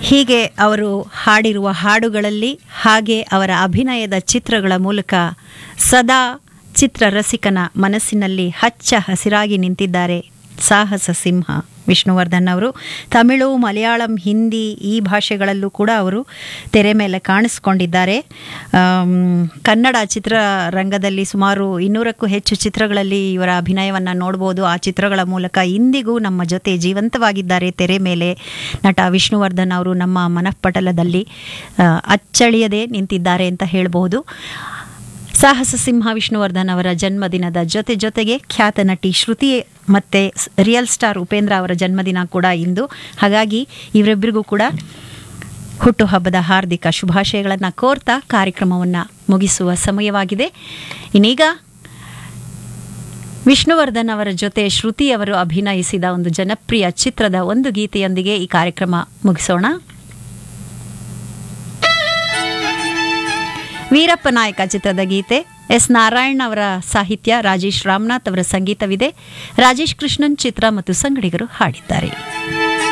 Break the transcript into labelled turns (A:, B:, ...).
A: ಹೀಗೆ ಅವರು ಹಾಡಿರುವ ಹಾಡುಗಳಲ್ಲಿ ಹಾಗೆ ಅವರ ಅಭಿನಯದ ಚಿತ್ರಗಳ ಮೂಲಕ ಸದಾ ಚಿತ್ರರಸಿಕನ ಮನಸ್ಸಿನಲ್ಲಿ ಹಚ್ಚ ಹಸಿರಾಗಿ ನಿಂತಿದ್ದಾರೆ ಸಾಹಸ ಸಿಂಹ ವಿಷ್ಣುವರ್ಧನ್ ಅವರು ತಮಿಳು ಮಲಯಾಳಂ ಹಿಂದಿ ಈ ಭಾಷೆಗಳಲ್ಲೂ ಕೂಡ ಅವರು ತೆರೆ ಮೇಲೆ ಕಾಣಿಸ್ಕೊಂಡಿದ್ದಾರೆ ಆಮ್, ಕನ್ನಡ ಚಿತ್ರರಂಗದಲ್ಲಿ ಸುಮಾರು ಇನ್ನೂರಕ್ಕೂ ಹೆಚ್ಚು ಚಿತ್ರಗಳಲ್ಲಿ ಇವರ ಅಭಿನಯವನ್ನು ನೋಡ್ಬೋದು ಆ ಚಿತ್ರಗಳ ಮೂಲಕ ಇಂದಿಗೂ ನಮ್ಮ ಜೊತೆ ಜೀವಂತವಾಗಿದ್ದಾರೆ ತೆರೆ ಮೇಲೆ ನಟ ವಿಷ್ಣುವರ್ಧನ್ ಅವರು ನಮ್ಮ ಮನಃಪಟಲದಲ್ಲಿ ಆ, ಅಚ್ಚಳಿಯದೆ ನಿಂತಿದ್ದಾರೆ ಅಂತ ಹೇಳಬಹುದು ಸಾಹಸ ಸಿಂಹ ವಿಷ್ಣುವರ್ಧನ್ ಅವರ ಜನ್ಮದಿನದ ಜೊತೆ ಜೊತೆಗೆ ಖ್ಯಾತ ನಟಿ ಶ್ರುತಿ ಮತ್ತು ರಿಯಲ್ ಸ್ಟಾರ್ ಉಪೇಂದ್ರ ಅವರ ಜನ್ಮದಿನ ಕೂಡ ಇಂದು ಹಾಗಾಗಿ ಇವರಿಬ್ಬರಿಗೂ ಕೂಡ ಹುಟ್ಟುಹಬ್ಬದ ಹಾರ್ದಿಕ ಶುಭಾಶಯಗಳನ್ನು ಕೋರ್ತಾ ಕಾರ್ಯಕ್ರಮವನ್ನು ಮುಗಿಸುವ ಸಮಯವಾಗಿದೆ ಇನ್ನೀಗ ವಿಷ್ಣುವರ್ಧನ್ ಅವರ ಜೊತೆ ಶ್ರುತಿ ಅವರು ಅಭಿನಯಿಸಿದ ಒಂದು ಜನಪ್ರಿಯ ಚಿತ್ರದ ಒಂದು ಗೀತೆಯೊಂದಿಗೆ ಈ ಕಾರ್ಯಕ್ರಮ ಮುಗಿಸೋಣ ವೀರಪ್ಪ ನಾಯಕ ಚಿತ್ರದ ಗೀತೆ ಎಸ್ ನಾರಾಯಣ್ ಅವರ ಸಾಹಿತ್ಯ ರಾಜೇಶ್ ರಾಮನಾಥ್ ಅವರ ಸಂಗೀತವಿದೆ ರಾಜೇಶ್ ಕೃಷ್ಣನ್ ಚಿತ್ರ ಮತ್ತು ಸಂಗಡಿಗರು ಹಾಡಿದ್ದಾರೆ